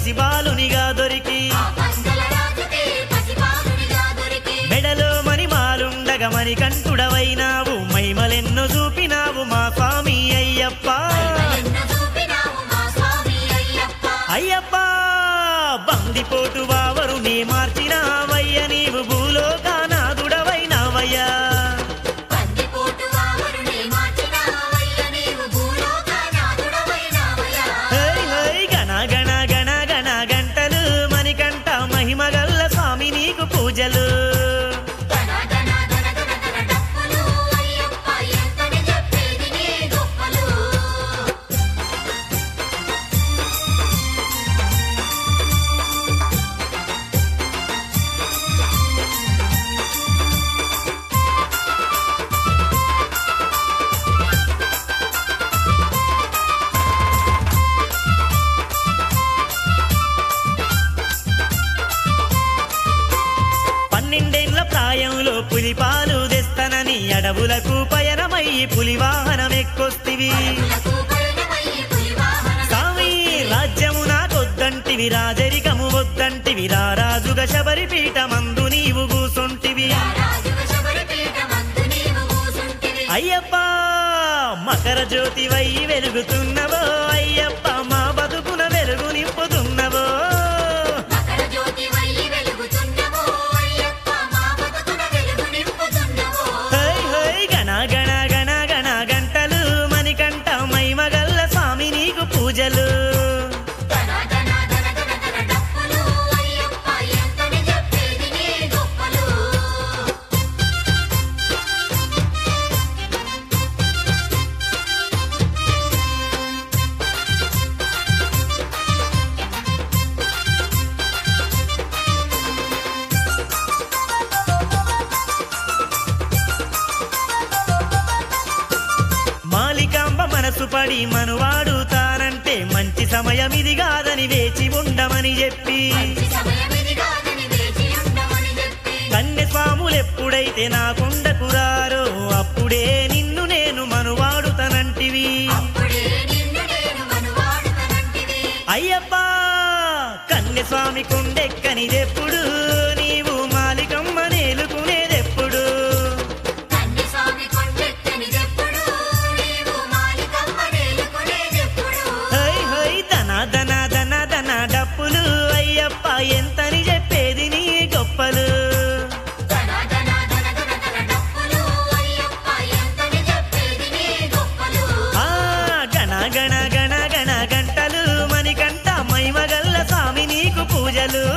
పసిబాలునిగా దొరికి ఆ పందల రాజుకే పసిబాలునిగా దొరికి మెడలో మణిమాలుండగ మణికంఠుడవైనావు మైమలెన్నో చూపినావు మా స్వామి అయ్యప్ప ఎన్న చూపినావు మా స్వామి అయ్యప్ప అయ్యప్ప బందిపోటు వావరు నీ మార్చినావయ్య నీవు భూలోకానాథుడవైనావయ్యా పందిపోటు వావరుని మార్చినావయ్య నీవు భూలోకనాథుడవైనావయ్యా హై హై గణ గణ గణ గణ గంటలు మణికంఠ మహిమగల్ల స్వామి నీకు పూజలు ధన ధన ధన ధన ధన డప్పులు అయ్యప్ప ఎంతని చెప్పేది నీ గొప్పలు పన్నెండేండ్ల ప్రాయంలో పులిపాలు తెస్తనని అడవులకు పయనమయ్యి పులి వాహనం ఎక్కొస్తివి పులకు పయనమయ్యి పులివాహన స్వామి రాజ్యము నాకొద్దంటివి రాజరికము వద్దంటివి రారాజుగ శబరి పీఠమందు నీవు కూసొంటివి రాజువ శబరిపీఠమందు నీవు కూసుంటివి అయ్యప్ప మకర జ్యోతి వై వెలుగుతున్నవో అయ్యప్ప మా బతుకున వెలుగు నింపుతున్నవో మకర జ్యోతి వల్లి వెలుగుతున్నవో అయ్యప్ప మా బతుకున వెలుగు నింపుతున్నవో హై హై గణ గణ గణ గణ గంటలు మణికంఠ మైమగల్ల స్వామి నీకు పూజలు ధన ధన ధన ధన ధన డప్పులు అయ్యప్ప ఎంతని చెప్పేది నీ గొప్పలు మాలికాంబ మనసు పడి మనువాడుతానంటే మంచి సమయం ఇది కాదని వేచి ఉండమని చెప్పి మంచి సమయమిది కాదని వేచి ఉండమని చెప్పి కన్నె స్వాములెప్పుడైతే నా కొండకు రారో అప్పుడే నిన్ను నేను మనువాడుతానంటివి అప్పుడే నిన్ను నేను మనువాడుతనంటివి అయ్యప్ప కన్నె స్వామి కొండెక్కనిదెప్పుడు నీవు మాలికమ్మ నేలుకునేదెప్పుడు కన్య స్వామి కొండెక్కనిదెప్పుడు నీవు మాలికమ్మ నేలుకునేదెప్పుడు హై హై ధన ధన ధన ధన డప్పులు అయ్యప్ప ఎంతని చెప్పేది నీ గొప్పలు ధన ధన ధన ధన ధన డప్పులు అయ్యప్ప ఎంతని చెప్పేది నీ గొప్పలు ఆ గణ గణ గణ గణ గంటలు మణికంఠ మైమగల్ల స్వామి నీకు పూజలు